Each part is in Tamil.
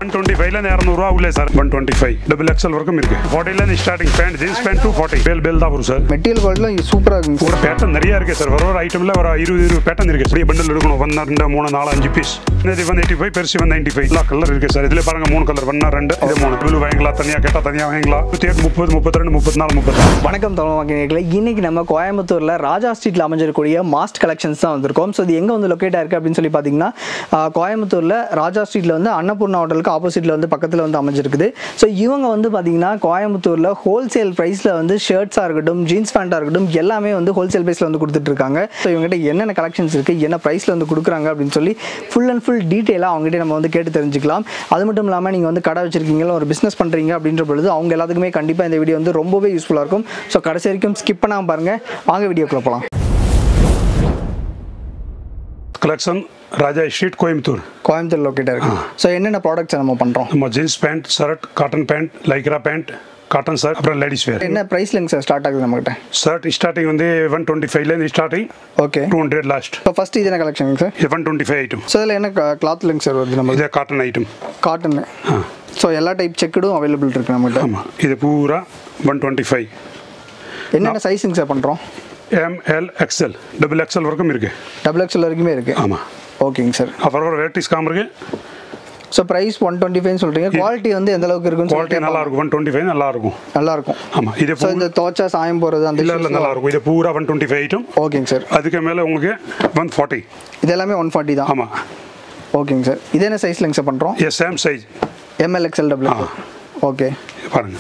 ஒன் டுவெண்ட்டி ஃபைவ்ல இரநூறுவா உள்ள sir one twenty five double XL வரைக்கும் இருக்கு ஃபார்ட்டில starting pant jeans pant two forty பேல் பேல் தான் வரும் சார் மெட்டீரியல் குவாலிட்டிலாம் சூப்பராக இருக்குங்க ஒரு பேட்டர்ன் நிறைய இருக்கு சார் ஒரு ஒரு ஐட்டம்ல ஒரு இருபது இருபது பேட்டர்ன் இருக்கு பெரிய பண்டல் எடுக்கணும் ஒன் ரெண்டு மூணு நாலு அஞ்சு பீஸ் இது ஒன் எயிட்டி ஃபைவ் பெருசு ஒன் நைன்டி ஃபைவ் கலர் இருக்கு சார் இதுல பாருங்க மூணு கலர் ஒன்னா ரெண்டு இது மூணு ப்ளூ வாங்கிக்கலாம் தனியா கேட்டா தனியா வாங்கிக்கலாம் முப்பத்தி எட்டு முப்பது முப்பத்தி ரெண்டு முப்பத்தி நாலு முப்பத்தி வணக்கம் தமிழ் வாக்கினர்களே இன்னைக்கு நம்ம கோயம்புத்தூரில் ராஜா ஸ்ட்ரீட்டில் அமைஞ்சிருக்கக்கூடிய மாஸ்ட் கலெக்ஷன்ஸ் தான் வந்திருக்கோம் ஸோ இது எங்கே வந்து லொக்கேட் ஆயிருக்கு அப்படின்னு சொல்லி பார்த்தீங்கன்னா ஆஹ், கோயம்புத்தூரில் ராஜா ஸ்ட்ரீட்டில் வந்து அன்னபூர்ணா ஹோட்டலுக்கு ஆப்போசிட்டில் வந்து பக்கத்தில் வந்து அமைஞ்சிருக்குது ஸோ இவங்க வந்து பார்த்தீங்கன்னா கோயம்புத்தூரில் ஹோல்சேல் ப்ரைஸில் வந்து ஷர்ட்ஸாக இருக்கட்டும் ஜீன்ஸ் பேண்ட்டாக இருக்கட்டும் எல்லாமே வந்து ஹோல்சேல் ப்ரைஸில் வந்து கொடுத்துட்ருக்காங்க ஸோ இவங்ககிட்ட என்னென்ன கலெக்ஷன்ஸ் இருக்குது என்ன ப்ரைஸில் வந்து கொடுக்குறாங்க அப்படின்னு சொல்லி ஃபுல் அண்ட் ஃபுல் டீட்டெயிலாக அவங்ககிட்ட நம்ம வந்து கேட்டு தெரிஞ்சுக்கலாம் அது மட்டும் இல்லாமல் நீங்கள் வந்து கடை வச்சிருக்கீங்க ஒரு பிஸ்னஸ் பண்ணுறீங்க அப்படின்ற பொழுது அவங்க எல்லாத்துக்குமே கண்டிப்பாக இந்த வீடியோ வந்து ரொம்பவே யூஸ்ஃபுல்லாக இருக்கும் ஸோ கடைசி வரைக்கும் ஸ்கிப் பண்ணாமல் பாருங்கள் வாங்க வீடியோக்குள்ள போகலாம் கலெக்ஷன் ராஜா ஸ்ட்ரீட் கோயம்புத்தூர் கோயம்புத்தூர் லொக்கேட்டாக இருக்கு ஸோ என்னென்ன ப்ராடக்ட்ஸ் நம்ம பண்ணுறோம் நம்ம jeans pant shirt cotton pant lycra pant cotton shirt அப்புறம் லேடிஸ் வேர் என்ன ப்ரைஸ்லங்க சார் ஸ்டார்ட் ஆகுது நம்மகிட்ட ஷர்ட் ஸ்டார்டிங் வந்து ஒன் டுவெண்ட்டி ஃபைவ்லேருந்து starting okay two hundred last so first இது என்ன கலெக்ஷனுங்க சார் இது one twenty five item so இதில் என்ன கிளாத்லங்க சார் வருது நம்ம இது காட்டன் ஐட்டம் காட்டன் ஆ ஸோ எல்லா டைப் செக்குடும் அவைலபிள் இருக்கு நம்மகிட்ட ஆமாம் இது பூரா ஒன் டுவெண்ட்டி ஃபைவ் என்னென்ன சைஸுங்க சார் பண்ணுறோம் எம்எல் எக்ஸ்எல் டபுள் எக்ஸ்எல் வரைக்கும் இருக்கு டபுள் எக்ஸ்எல் வரைக்குமே இருக்குது ஆமாம் ஓகேங்க சார் அப்புறம் ஒரு வெரைட்டிஸ் காம் இருக்கு so price one twenty five சொல்கிறீங்க குவாலிட்டி வந்து எந்த அளவுக்கு இருக்குன்னு குவாலிட்டி சொல்லிட்டு நல்லா இருக்கும் ஒன் டுவெண்ட்டி ஃபைவ் நல்லா இருக்கும் நல்லா இருக்கும் ஆமாம் இது ஸோ இந்த தோச்சா சாயம் போகிறது அந்த இல்லை இல்லை நல்லா இருக்கும் இது பூரா ஒன் டுவெண்ட்டி ஃபைவ் ஐட்டம் ஓகேங்க சார் அதுக்கு மேலே உங்களுக்கு ஒன் ஃபார்ட்டி இது எல்லாமே ஒன் ஃபார்ட்டி தான் ஆமாம் ஓகேங்க சார் இது என்ன சைஸ்லங்க சார் பண்ணுறோம் இது சேம் சைஸ் எம்எல்எக்ஸ்எல் டபுள் ஆ. ஓகே பாருங்க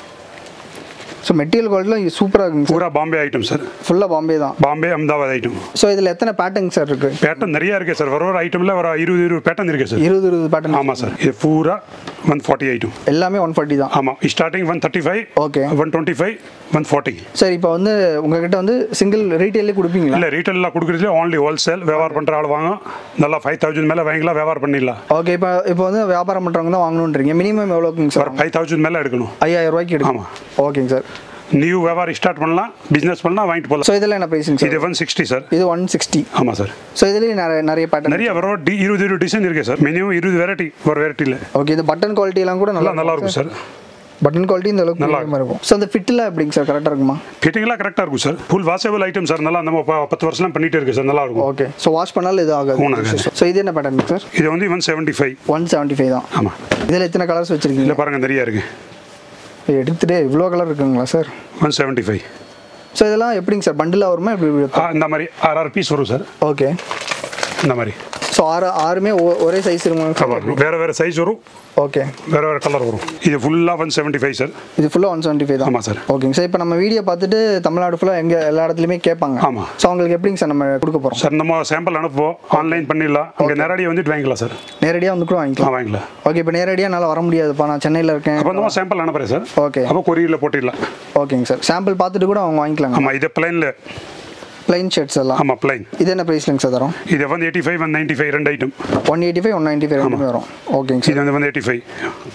ஸோ மெட்டீரியல் குவாலிட்டிலாம் சூப்பராக இருக்குங்க சார் பூரா பாம்பே ஐட்டம் சார் ஃபுல்லாக பாம்பே தான் பாம்பே அஹமதாபாத் ஐட்டம் ஸோ இதில் எத்தனை பேட்டர்ன் சார் இருக்குது பேட்டர்ன் நிறைய இருக்கு சார் ஒரு ஒரு ஐட்டமில் ஒரு இருபது இருபது பேட்டர்ன் இருக்கு சார் இருபது இருபது பேட்டர்ன் ஆமாம் சார் இது பூரா ஒன் ஃபார்ட்டி ஐட்டம் எல்லாமே ஒன் ஃபார்ட்டி தான் ஆமாம் starting one thirty five okay one twenty five one forty sir இப்போ வந்து உங்ககிட்ட வந்து சிங்கிள் ரீட்டெயிலே கொடுப்பீங்களா இல்லை ரீட்டெயிலில் கொடுக்குறதுல ஓன்லி ஹோல்சேல் வியாபாரம் பண்ணுற ஆள் வாங்க நல்லா ஃபைவ் தௌசண்ட் மேலே வாங்கிக்கலாம் வியாபாரம் பண்ணிடலாம் ஓகே இப்போ இப்போ வந்து வியாபாரம் பண்ணுறவங்க தான் வாங்கணுன்றீங்க மினிமம் எவ்வளோக்குங்க சார் ஒரு ஃபைவ் தௌசண்ட் மேலே எடுக்கணும் ஐயாயிரம் ரூபாய்க்கு எடுக்கும் ஆமாம். ஓகேங்க சார் நியூ வியாபாரம் ஸ்டார்ட் பண்ணலாம் பிஸ்னஸ் பண்ணலாம் வாங்கிட்டு போகலாம் ஸோ இதெல்லாம் என்ன ப்ரைஸுங்க சார் இது ஒன் சிக்ஸ்டி சார் இது ஒன் சிக்ஸ்டி ஆமாம் சார் ஸோ இதுலேயும் நிறைய நிறைய பேட்டர்ன் நிறைய வரும் டி இருபது இருபது டிசைன் இருக்கு சார் மினிமம் இருபது வெரைட்டி ஒரு வெரைட்டியில் ஓகே இது பட்டன் குவாலிட்டி எல்லாம் கூட நல்லா நல்லா நல்லா இருக்கும் சார் பட்டன் குவாலிட்டி இந்த அளவுக்கு நல்லா நல்லா இருக்கும் ஸோ அந்த ஃபிட்டில் எப்படிங்க சார் கரெக்டாக இருக்குமா ஃபிட்டிங்லாம் கரெக்டாக இருக்கும் sir full washable item sir நல்லா நம்ம ப- பத்து வருஷம் பண்ணிட்டு இருக்கு சார் நல்லா இருக்கும் ஓகே ஸோ வாஷ் பண்ணாலும் இது ஒண்ணும் ஆகாது ஆகாது. ஸோ இது என்ன பேட்டர்ன் சார் இது வந்து one seventy five one seventy five தான் ஆமாம் இதில் எத்தனை கலர்ஸ் வச்சுருக்கீங்க இதில் பாருங்க நிறைய இருக்கு எடுத்துகிட்டே இவ்வளோ கலர் இருக்குங்களா sir one seventy five so இதெல்லாம் எப்படிங்க சார் பண்டிலாக வருமா எப்படி இந்த மாதிரி ஆறு ஆறு பீஸ் வரும் சார் ஓகே இந்த மாதிரி ஸோ ஆறு ஆறுமே ஒ- ஒரே சைஸ் இருக்குமா கலர் வேறு வேறு சைஸ் வரும் ஓகே வேறு வேறு கலர் வரும் இது ஃபுல்லாக ஒன் செவன்ட்டி ஃபைவ் சார் இது ஃபுல்லாக ஒன் செவன்ட்டி ஃபைவ் தான் ஆமாம் சார் ஓகேங்க சார் இப்போ நம்ம வீடியோ பார்த்துட்டு தமிழ்நாடு ஃபுல்லாக எங்கே எல்லா இடத்துலையுமே கேட்பாங்க ஆமா. ஸோ அவங்களுக்கு எப்படிங்க சார் நம்ம கொடுக்க போகிறோம் சார் நம்ம சாம்பிள் அனுப்புவோம் ஆன்லைன் பண்ணிடலாம் அங்கே நேரடியாக வந்துட்டு வாங்கிக்கலாம் சார் நேரடியாக வந்து கூட ஆ வாங்கிக்கலாம் வாங்கிக்கலாம் ஓகே இப்போ நேரடியாக என்னால் வர முடியாதுப்பா நான் சென்னையில் இருக்கேன் அப்போ நம்ம சாம்பிள் அனுப்புகிறேன் சார் ஓகே அப்போ கொரியரில் போட்டிடலாம் ஓகேங்க சார் சாம்பிள் பார்த்துட்டு கூட அவங்க வாங்கிக்கலாங்க ஆமாம் இது பிளைனில் ப்ளைன் ஷர்ட்ஸ் எல்லாம் ஆமாம் பிளைன் இது என்ன ப்ரைஸ்லங்க சார் தரோம் இது வந்து eighty five one ninety five ரெண்டு item one eighty five one ninety five ரெண்டுமே வரும் ஓகேங்க சார் இது வந்து வந்து எயிட்டி ஃபைவ்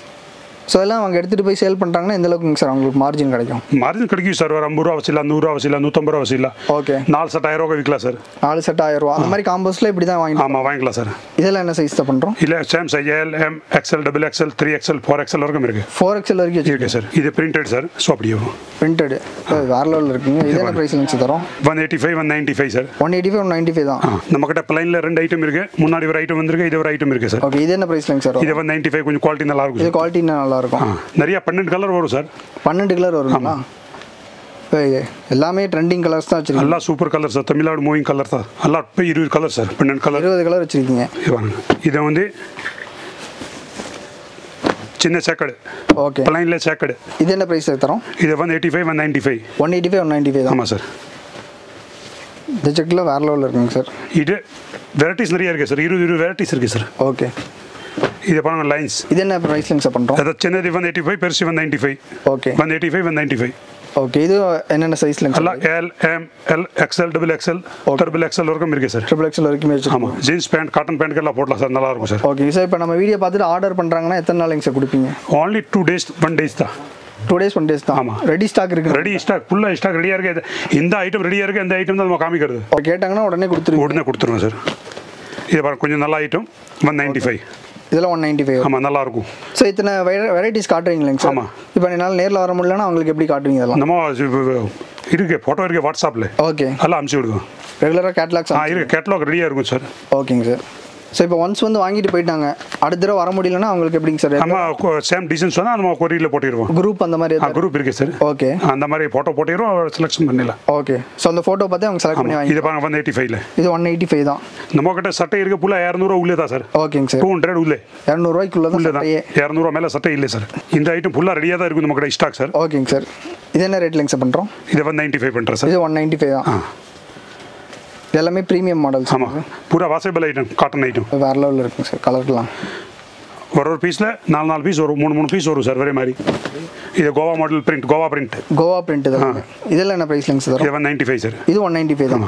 ஸோ எல்லாம் அவங்க எடுத்துகிட்டு போய் சேல் பண்ணுறாங்கன்னா எந்த அளவுக்குங்க சார் அவங்களுக்கு மார்ஜின் கிடைக்கும் மார்ஜின் கிடைக்கும் சார் ஒரு ஐம்பது ரூபா வசில நூறுரூவா வசில நூற்றம்பது ரூபா வசில ஓகே நாலு செட் ஆயிரம் ரூபா விற்கலாம் சார் நாலு செட் ஆயிரம் ரூபா அந்த மாதிரி காம்போஸில் இப்படி தான் வாங்கிட்டு ஆமாம் வாங்கிக்கலாம் சார் இதெல்லாம் என்ன சைஸ் தான் பண்ணுறோம் இல்லை same size L M XL double XL three XL four XL வரைக்கும் இருக்கு ஃபோர் எக்ஸ்எல் வரைக்கும் வச்சு இருக்கு சார் இது பிரிண்டட் சார் ஸோ அப்படி வரும் பிரிண்டடு வேற லெவலில் இருக்குங்க இது என்ன ப்ரைஸ்லங்க சார் தரோம் one eighty five one ninety five sir one eighty five one ninety five தான் ஆ நம்மக்கிட்ட பிளைனில் ரெண்டு ஐட்டம் இருக்கு முன்னாடி ஒரு ஐட்டம் வந்திருக்கு இது ஒரு ஐட்டம் இருக்கு சார் ஓகே இது என்ன ப்ரைஸ்லங்க சார் இது ஒன் நைன்ட்டி ஃபைவ் கொஞ்சம் குவாலிட்டி நல்லா இருக்கும் இது குவாலிட்டி நல்லா இருக்கும் ஆ நிறைய பன்னெண்டு கலர் வரும் சார் பன்னெண்டு கலர் வருங்களா இப்போ எல்லாமே ட்ரெண்டிங் கலர்ஸ் தான் வச்சிருக்கீங்க நல்லா super colour sir Tamil Nadu moving colour தான் நல்லா இப்போ இருபது கலர் சார் பன்னெண்டு கலர் இருபது கலர் வச்சிருக்கீங்க இது பாருங்க இதை வந்து சின்ன சேக்கடு ஓகே பிளைனில் சேக்கடு இது என்ன ப்ரைஸ் தரோம் இது வந்து eighty five one ninety five one eighty five one ninety five தான் ஆமாம் சார் இந்த செக்கில் வேற லெவலில் இருக்குங்க சார் இது வெரைட்டிஸ் நிறைய இருக்குது சார் இருபது இருபது வெரைட்டிஸ் இருக்குது சார் ஓகே இது பாருங்க லைன்ஸ் இது என்ன ப்ரைஸ்லங்க சார் பண்ணுறோம் அதாவது சின்னது ஒன் எயிட்டி ஃபைவ் பெருசு one ninety five okay one eighty five one ninety five okay இது என்னென்ன சைஸ்லங்க எல்லாம் L M L XL double XL double XL வரைக்கும் இருக்குது சார் ட்ரிபிள் எக்ஸ்எல் வரைக்குமே வச்சிருக்கோம் ஆமாம் ஜீன்ஸ் பேண்ட் காட்டன் பேண்ட் எல்லாம் போடலாம் சார் நல்லா இருக்கும் சார் ஓகே சார் இப்போ நம்ம வீடியோ பார்த்துட்டு ஆர்டர் பண்ணுறாங்கன்னா எத்தனை நாளைங்க சார் கொடுப்பீங்க only two days one days தான் டூ டேஸ் ஒன் டேஸ் தான் ஆமா. ரெடி ஸ்டாக் இருக்கு ரெடி ஸ்டாக் ஃபுல்லாக ஸ்டாக் ரெடியாக இருக்கு இந்த ஐட்டம் ரெடியாக இருக்குது இந்த ஐட்டம் தான் நம்ம காமிக்கிறது கேட்டாங்கன்னா உடனே கொடுத்துருவீங்க உடனே கொடுத்துருவோம் சார் இது பாருங்க கொஞ்சம் நல்ல ஐட்டம் ஒன் நைன்ட்டி ஃபைவ் இதெல்லாம் ஒன் நைன்ட்டி ஃபைவ் ஆமாம் நல்லா இருக்கும் ஸோ இத்தனை வெரைட்டிஸ் காட்டுறீங்களேங்க சார் ஆமா. இப்போ என்னால் நேரில் வர முடியலன்னா அவங்களுக்கு எப்படி காட்டுவீங்க இதெல்லாம் நம்ம இருக்கு ஃபோட்டோ இருக்கு வாட்ஸ்அப்பில் ஓகே அதெல்லாம் அனுப்பிச்சி விடுங்க ரெகுலராக கேட்லாக்ஸ் ஆ இருக்கு கேட்லாக் ரெடியாக இருக்கும் சார் ஓகேங்க சார் ஸோ இப்போ ஒன்ஸ் வந்து வாங்கிட்டு போயிட்டாங்க அடுத்த தடவை வர முடியலன்னா அவங்களுக்கு எப்படிங்க சார் நம்ம சேம் டிசைன்ஸ் சொன்னால் நம்ம கொரியரில் போட்டிடுவோம் குரூப் அந்த மாதிரி ஆ குரூப் இருக்கு சார் ஓகே அந்த மாதிரி ஃபோட்டோ போட்டிடுவோம் செலெக்ஷன் பண்ணிடலாம் ஓகே ஸோ அந்த ஃபோட்டோ பார்த்து அவங்க செலக்ட் பண்ணி ஆமாம் வாங்கி இது பாருங்க வந்து எயிட்டி ஃபைவ்ல இது ஒன் எயிட்டி ஃபைவ் தான் நம்ம கிட்ட சட்டை இருக்கு ஃபுல்லாக இரநூறுவா உள்ளே தான் சார் ஓகேங்க சார் டூ ஹண்ட்ரட் உள்ளே இரநூறுவாய்க்குள்ள தான் உள்ளே தான் சட்டையே இரநூறுவா மேலே சட்டை இல்லை சார் இந்த ஐட்டம் ஃபுல்லாக ரெடியாக தான் இருக்கும் நம்ம கிட்ட ஸ்டாக் சார் ஓகேங்க சார் இது என்ன ரேட்லங்க சார் பண்ணுறோம் இதை வந்து நைன்ட்டி ஃபைவ் பண்ணுறேன் சார் இது ஒன் நைன்ட்டி ஃபைவ் தான் ஆ இது எல்லாமே ப்ரீமியம் மாடல்ஸ் ஆமாம் பூரா வாசபிள் ஐட்டம் காட்டன் ஐட்டம் வேற லெவலில் இருக்குங்க சார் கலர்லாம் ஒரு ஒரு பீஸில் நாலு நாலு பீஸ் வரும் மூணு மூணு பீஸ் வரும் சார் ஒரே மாதிரி இது Goa model print Goa print Goa print இதெல்லாம் இதெல்லாம் என்ன ப்ரைஸ்லங்க சார் இது வந்து நைன்ட்டி ஃபைவ் சார் இது ஒன் நைன்ட்டி ஃபைவ் தான்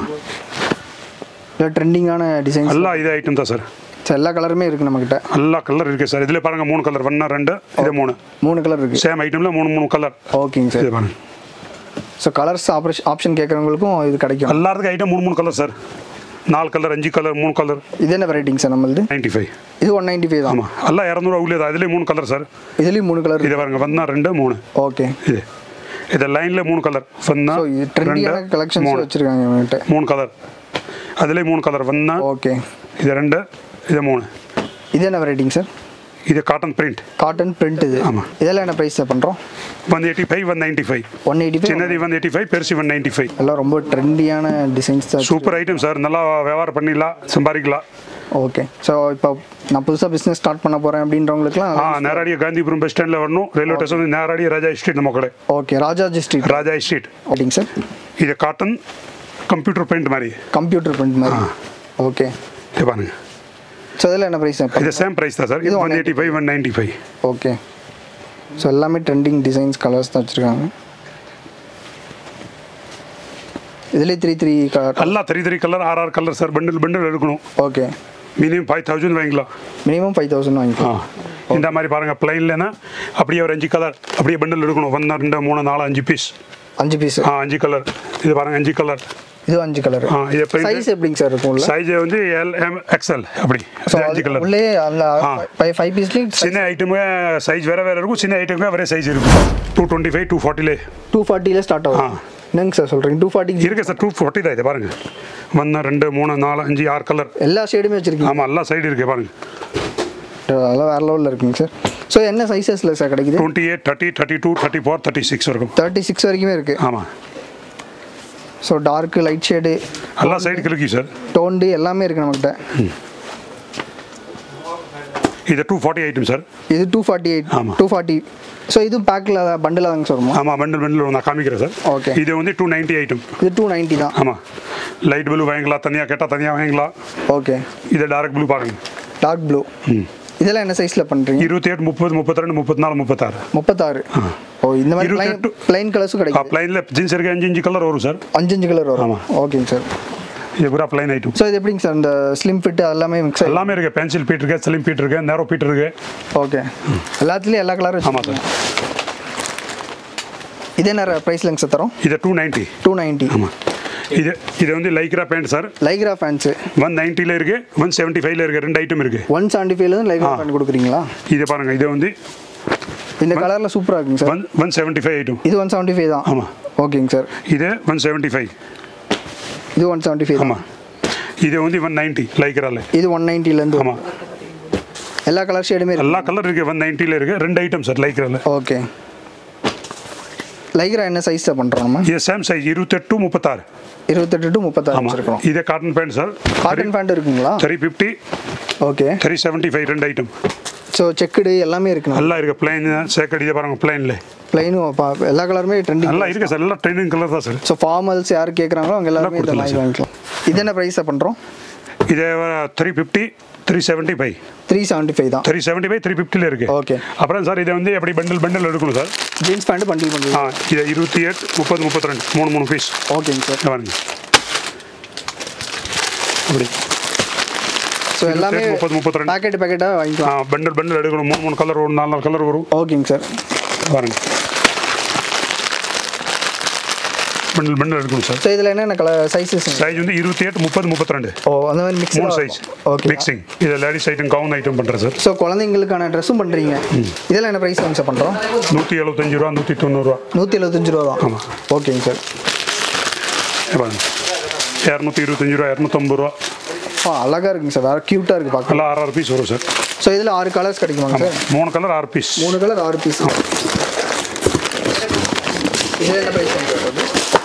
இல்லை ட்ரெண்டிங்கான டிசைன்ஸ் எல்லாம் இது ஐட்டம் தான் சார் சார் எல்லா கலருமே இருக்குது நம்மக்கிட்ட எல்லா கலர் இருக்கு சார் இதில் பாருங்க மூணு கலர் ஒன்றா ரெண்டு இது மூணு மூணு கலர் இருக்குது சேம் ஐட்டமில் மூணு மூணு கலர் ஓகேங்க சார் இது பாருங்க ஸோ கலர்ஸ் ஆப்ரேஷன் ஆப்ஷன் கேட்குறவங்களுக்கும் இது கிடைக்கும் எல்லாத்துக்கும் ஐட்டம் மூணு மூணு கலர் சார் நாலு கலர் அஞ்சு கலர் மூணு கலர் இது என்ன வெரைட்டிங்க சார் நம்மளது நைன்ட்டி ஃபைவ் இது ஒன் நைன்ட்டி ஃபைவ் தான் ஆமாம் எல்லாம் இரநூறுவா உள்ளே தான் இதுலேயும் மூணு கலர் சார் இதுலேயும் மூணு கலர் இது பாருங்க வந்தா ரெண்டு மூணு ஓகே இது இது லைனில் மூணு கலர் வந்தா ஸோ இது ட்ரெண்டியான ரெண்டு கலெக்ஷன்ஸ் மூணு வச்சுருக்காங்க இவங்ககிட்ட மூணு கலர் அதுலேயும் மூணு கலர் வந்தா ஓகே இது ரெண்டு இது மூணு இது என்ன வெரைட்டிங்க சார் இது காட்டன் பிரிண்ட் காட்டன் பிரிண்ட் இது ஆமா. இதெல்லாம் என்ன ப்ரைஸ் பண்ணுறோம் one eighty five one ninety five one eighty five சின்னது ஒன் எயிட்டி ஃபைவ் பெருசு ஒன் நைன்ட்டி ஃபைவ் எல்லாம் ரொம்ப ட்ரெண்டியான டிசைன்ஸ் தான் சூப்பர் ஐட்டம் சார் நல்லா வியாபாரம் பண்ணிடலாம் சம்பாதிக்கலாம் ஓகே ஸோ இப்போ நான் புதுசாக பிஸ்னஸ் ஸ்டார்ட் பண்ண போகிறேன் ஆ அப்படின்றவங்களுக்குலாம் நேராடிய காந்திபுரம் பஸ் ஸ்டாண்டில் வரணும் ரயில்வே ஸ்டேஷன் வந்து நேராடிய ராஜா ஸ்ட்ரீட் நம்ம கடை okay Rajaji street Raja street ஓகேங்க சார் இது காட்டன் கம்ப்யூட்டர் பிரிண்ட் மாதிரி கம்ப்யூட்டர் பிரிண்ட் மாதிரி ஓகே இது பாருங்க ஸோ இதில் என்ன ப்ரைஸ் இது சேம் ப்ரைஸ் தான் சார் இது one eighty five one ninety five okay so எல்லாமே ட்ரெண்டிங் டிசைன்ஸ் கலர்ஸ் தான் வச்சுருக்காங்க இதுலேயே த்ரீ த்ரீ கலர் எல்லாம் த்ரீ த்ரீ கலர் ஆர் ஆர் கலர் சார் பண்டில் பண்டில் எடுக்கணும் ஓகே மினிமம் ஃபைவ் தௌசண்ட் வாங்கிக்கலாம் மினிமம் ஃபைவ் தௌசண்ட் ஆ வாங்கிக்கலாம் இந்த மாதிரி பாருங்க பிளைன்லனா அப்படியே ஒரு அஞ்சு கலர் அப்படியே பண்டில் எடுக்கணும் ஒன்று ரெண்டு மூணு நாலு அஞ்சு பீஸ் அஞ்சு பீஸ் ஆ அஞ்சு கலர் இது பாருங்க அஞ்சு கலர் இது அஞ்சு கலர் ஆ இது சைஸ் எப்படிங்க சார் இருக்கும் உள்ள சைஸ் வந்து எல் எம் எக்ஸ்எல் அப்படி ஸோ இது அஞ்சு கலர் உள்ளே அந்த ஆ. ஃபைவ் ஃபைவ் பீஸ்லேயும் சின்ன ஐட்டமுங்க சைஸ் வேற வேற இருக்கும் சின்ன ஐட்டமுங்க வேற சைஸ் இருக்கும் டூ டுவெண்ட்டி ஃபைவ் டூ ஃபார்ட்டிலே டூ ஃபார்ட்டியில் ஸ்டார்ட் ஆகும் என்னங்க சார் சொல்கிறீங்க டூ ஃபார்ட்டிக்கு இருக்கு சார் டூ ஃபார்ட்டி தான் இது பாருங்க ஒன்று ரெண்டு மூணு நாலு அஞ்சு ஆறு கலர் எல்லா ஷேடுமே வச்சுருக்கீங்க ஆமாம் எல்லா சைடு இருக்கு பாருங்க அதெல்லாம் வேறு லெவலில் இருக்குங்க சார் ஸோ என்ன சைஸஸில் சார் கிடைக்குது twenty eight thirty thirty two thirty four thirty six இருக்கும் தேர்ட்டி சிக்ஸ் வரைக்குமே இருக்குது ஆமாம் ஸோ டார்க்கு லைட் ஷேடு எல்லா சைடு கிழக்கி சார் டோன்டு எல்லாமே இருக்குது நம்மகிட்ட இது டூ ஃபார்ட்டி ஐட்டம் சார் இது டூ ஃபார்ட்டி எயிட் ஆமா. டூ ஃபார்ட்டி ஸோ இது பேக்கில் பண்டில் தாங்க சார் வருமா ஆமாம் பண்டில் பண்டில் நான் காமிக்கிறேன் சார் Okay. இது வந்து டூ நைன்ட்டி ஐட்டம் இது டூ நைன்ட்டி தான் ஆமாம் லைட் ப்ளூ வாங்கிக்கலாம் தனியாக கேட்டால் தனியாக வாங்கிக்கலாம் ஓகே இது டார்க் ப்ளூ பாருங்க டார்க் ப்ளூ இதெல்லாம் என்ன சைஸில் பண்ணுறீங்க இருபத்தி எட்டு முப்பது முப்பத்தி ரெண்டு முப்பத்தி நாலு முப்பத்தாறு முப்பத்தாறு ஓ இந்த மாதிரி ப்ளைன் இருபத்தெட்டு. ப்ளைன் கலர்ஸும் கிடைக்கும் ப்ளைனில் ஜீன்ஸ் இருக்கு அஞ்சு அஞ்சு கலர் வரும் சார் அஞ்சு அஞ்சு கலர் வரும் ஆமா. ஓகேங்க சார் இது பூரா ப்ளைன் ஐட்டம் ஸோ இது எப்படிங்க சார் இந்த ஸ்லிம் ஃபிட் எல்லாமே மிக்ஸ் ஆகி எல்லாமே இருக்கு பென்சில் பீட் இருக்கு ஸ்லிம் பீட் இருக்கு நேரோ பீட் இருக்கு ஓகே எல்லாத்துலேயும் எல்லா கலரும் ஆமாம் சார் இது என்ன ப்ரைஸ்லங்க சார் தரோம் இது டூ நைன்ட்டி டூ நைன்ட்டி ஆமாம் இது இது வந்து lycra pant sir lycra pants one நைன்ட்டியில் இருக்கு ஒன் செவன்ட்டி ஃபைவ்ல இருக்கு ரெண்டு ஐட்டம் இருக்கு ஒன் செவன்ட்டி ஃபைவ்லேருந்து லைக்ரா ஆ. ஃபேன் கொடுக்குறீங்களா இது பாருங்க இது வந்து இந்த கலரில் சூப்பராக இருக்குங்க sir one one seventy five item இது ஒன் செவன்ட்டி ஃபைவ் தான் ஆமாம் ஓகேங்க சார் இது ஒன் செவன்ட்டி ஃபைவ் இது ஒன் செவன்ட்டி ஃபைவ் தான் ஆமாம் இது வந்து ஒன் நைன்ட்டி லைக்ரால இது ஒன் நைன்ட்டிலேருந்து ஆமாம் எல்லா கலர் ஷேடுமே இருக்கு எல்லா கலர் இருக்கு ஒன் நைன்ட்டியில் இருக்கு ரெண்டு ஐட்டம் சார் லைக்ரால ஓகே லைக்ரா என்ன சைஸில் பண்ணுறோம் நம்ம இது சேம் சைஸ் இருபத்தெட்டு முப்பத்தாறு இருபத்தெட்டு டு முப்பத்தாறு ஆமாம் வச்சுருக்கோம் இது cotton pant sir cotton pant இருக்குங்களா three fifty okay three seventy five ரெண்டு ஐட்டம் ஸோ செக்குடு எல்லாமே இருக்குண்ணா நல்லா இருக்கு பிளைன் சேக்கடி இதை பாருங்க பிளைனில் பிளைனும் எல்லா கலருமே ட்ரெண்டிங் நல்லா இருக்கு சார் எல்லாம் ட்ரெண்டிங் கலர் தான் சார் ஸோ ஃபார்மல்ஸ் யார் கேட்குறாங்களோ அவங்க எல்லாருமே இந்த கொடுத்துடலாம் மாதிரி வாங்கிக்கலாம் இது என்ன ப்ரைஸை பண்ணுறோம் இது three fifty three seventy five three seventy five தான் த்ரீ செவன்ட்டி ஃபைவ் த்ரீ ஃபிஃப்டியில் இருக்கு ஓகே அப்புறம் சார் இதை வந்து எப்படி பண்டில் பண்டில் எடுக்கணும் சார் ஜீன்ஸ் பேண்ட் பண்டில் பண்ணுறீங்க ஆ இது இருபத்தி எட்டு முப்பது முப்பத்தி ரெண்டு மூணு மூணு பீஸ் ஓகேங்க சார் பாருங்க அப்படி ஸோ எல்லாமே முப்பது முப்பத்தி ரெண்டு பேக்கெட் பேக்கெட்டாக ஆ வாங்கிக்கலாம் பண்டில் பண்டில் எடுக்கணும் மூணு மூணு கலர் வரும் நாலு நாலு கலர் வரும் ஓகேங்க சார் பாருங்க பண்டில் பண்டில் எடுக்கணும் சார் ஸோ இதில் என்னென்ன கலர் சைஸஸ் சைஸ் வந்து இருபத்தி எட்டு முப்பது முப்பத்தி ரெண்டு ஓ அந்த மாதிரி மிக்ஸ் மூணு சைஸ் ஓகே மிக்சிங் இது லேடிஸ் ஐட்டம் கவுன் ஐட்டம் பண்ணுறேன் சார் ஸோ குழந்தைங்களுக்கான ட்ரெஸ்ஸும் பண்ணுறீங்க இதெல்லாம் என்ன ப்ரைஸ் வாங்க சார் பண்ணுறோம் நூற்றி எழுபத்தஞ்சு ரூபா நூற்றி தொண்ணூறுரூவா நூற்றி எழுபத்தஞ்சு ரூபா தான் ஆமாம் ஓகேங்க சார் இரநூத்தி இருபத்தஞ்சு ரூபா இரநூத்தம்பது ரூபா ஆ அழகாக இருக்குங்க சார் வேறு க்யூட்டாக இருக்குது பார்க்க எல்லாம் ஆறு ஆறு பீஸ் வரும் சார் ஸோ இதில் ஆறு கலர்ஸ் கிடைக்குமாங்க சார் மூணு கலர் ஆறு பீஸ் மூணு கலர் ஆறு பீஸ் இதில் என்ன ப்ரைஸ் பண்ணுறது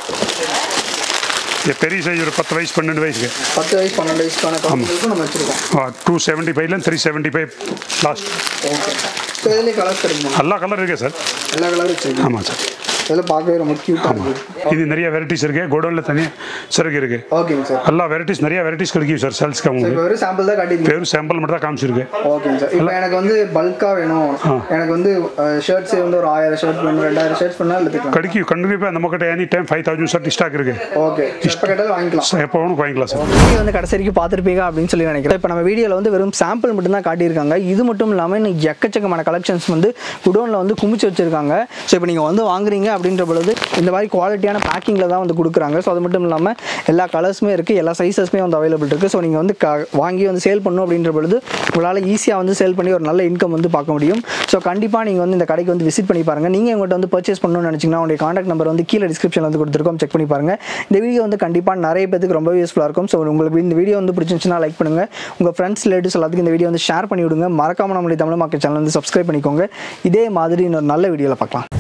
இது பெரிய சைஸ் ஒரு பத்து வயசு பன்னெண்டு வயசுக்கு பத்து வயசு பன்னெண்டு வயசுக்கான குழந்தைங்களுக்கும் நம்ம வச்சுருக்கோம் டூ செவன்ட்டி ஃபைவ்லேருந்து three seventy five last okay so இதுலேயே கலர்ஸ் கிடைக்குமா எல்லா கலர் இருக்கு சார் எல்லா கலரும் வச்சுருக்கோம் ஆமாம் சார் இதெல்லாம் பார்க்கவே ரொம்ப க்யூட்டாக இருக்குது இது நிறைய வெரைட்டிஸ் இருக்கு கோடவுனில் தனியாக சரக்கு இருக்கு ஓகேங்க சார் எல்லா வெரைட்டிஸ் நிறைய வெரைட்டிஸ் கிடைக்கும் சார் சேல்ஸ்க்கு இப்போ உங்களுக்கு வெறும் சாம்பிள் தான் காட்டியிருக்கீங்க வெறும் சாம்பிள் மட்டும் தான் காமிச்சிருக்கு ஓகேங்க சார் இப்போ எனக்கு வந்து பல்காக வேணும் எனக்கு வந்து ஷர்ட்ஸ் வந்து ஒரு ஆயிரம் ஷர்ட் வேணும் ரெண்டாயிரம் ஷர்ட்ஸ் பண்ணால் எடுத்துக்கலாம் கிடைக்கும் கண்டிப்பாக நம்ம கிட்ட any time five thousand shirt stock இருக்கு ஓகே எப்போ கேட்டாலும் வாங்கிக்கலாம் எப்போ வேணும் வாங்கிக்கலாம் சார் வீடியோ வந்து கடைசி வரைக்கும் பார்த்துருப்பீங்க அப்படின்னு சொல்லி நினைக்கிறேன் இப்போ நம்ம வீடியோவில் வந்து வெறும் சாம்பிள் மட்டும் தான் காட்டியிருக்காங்க இது மட்டும் இல்லாமல் இன்னும் எக்கச்சக்கமான கலெக்ஷன்ஸ் வந்து குடோனில் வந்து குமிச்சு வச்சிருக்காங்க ஸோ இப்போ நீங்கள் வந்து வாங்குறீங்க அப்படின்ற பொழுது இந்த மாதிரி குவாலிட்டியான பேக்கிங்கில் தான் வந்து கொடுக்குறாங்க ஸோ அது மட்டும் இல்லாமல் எல்லா கலர்ஸுமே இருக்குது எல்லா சைஸஸுமே வந்து அவைலபிள் இருக்குது ஸோ நீங்கள் வந்து க வாங்கி வந்து சேல் பண்ணணும் அப்படின்ற பொழுது உங்களால் ஈஸியாக வந்து சேல் பண்ணி ஒரு நல்ல இன்கம் வந்து பார்க்க முடியும் ஸோ கண்டிப்பாக நீங்கள் வந்து இந்த கடைக்கு வந்து விசிட் பண்ணி பாருங்கள் நீங்கள் உங்கள்கிட்ட வந்து பர்ச்சேஸ் பண்ணணும்னு நினச்சிங்கன்னா உங்களுடைய காண்டாக்ட் நம்பர் வந்து கீழே டிஸ்கிரிப்ஷனில் வந்து கொடுத்துருக்கோம் செக் பண்ணி பாருங்கள் இந்த வீடியோ வந்து கண்டிப்பாக நிறைய பேருக்கு ரொம்ப யூஸ்ஃபுல்லாக இருக்கும் ஸோ உங்களுக்கு இந்த வீடியோ வந்து பிடிச்சிருந்துச்சுன்னா லைக் பண்ணுங்கள் உங்கள் ஃப்ரெண்ட்ஸ் ரிலேட்டிவ்ஸ் எல்லாத்துக்கும் இந்த வீடியோ வந்து ஷேர் பண்ணி விடுங்க மறக்காம நம்மளுடைய தமிழ் மார்க்கெட் சேனல் வந்து சப்ஸ்கிரைப் பண்ணிக்கோங்க இதே மாதிரி இன்னொரு நல்ல வீடியோவில் பார்க்கலாம்